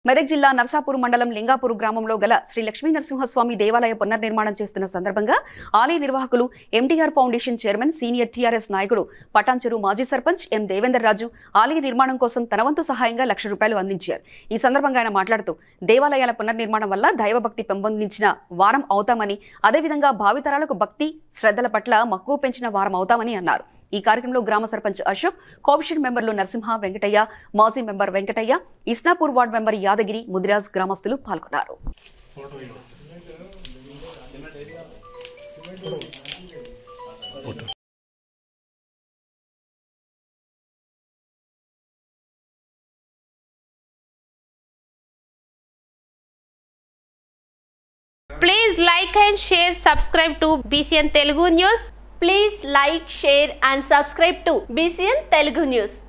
మెదక్ జిల్లా నర్సాపూర్ మండలం లింగాపూర్ గ్రామంలో గల శ్రీ లక్ష్మీ నరసింహస్వామి దేవాలయ పునర్నిర్మాణం చేస్తున్న సందర్భంగా ఆలయ నిర్వాహకులు NTR foundation chairman senior TRS నాయకుడు పటాన్చెరు మాజీ సర్పంచ్ ఎం దేవేందర్ రాజు ఆలయ నిర్మాణం కోసం తన వంతు సహాయంగా లక్ష రూపాయలు అందించారు ఈ సందర్భంగా ఆయన మాట్లాడుతూ దేవాలయాల పునర్నిర్మాణం వల్ల దైవభక్తి పెంపొందించిన వారం అవుతామని అదేవిధంగా భావితరాలకు భక్తి శ్రద్ధల పట్ల మక్కువ పెంచిన వారం అవుతామని అన్నారు ఈ కార్యక్రమంలో గ్రామ సర్పంచ్ అశోక్ కోవిషన్ మెంబర్లు నరసింహ వెంకటయ్య మాజీ member Venkataiah Isnapur ward member Yadagiri Mudiraj గ్రామస్తులు పాల్గొన్నారు Please like and share, subscribe to BCN Telugu News. Please like, share and subscribe to BCN Telugu News.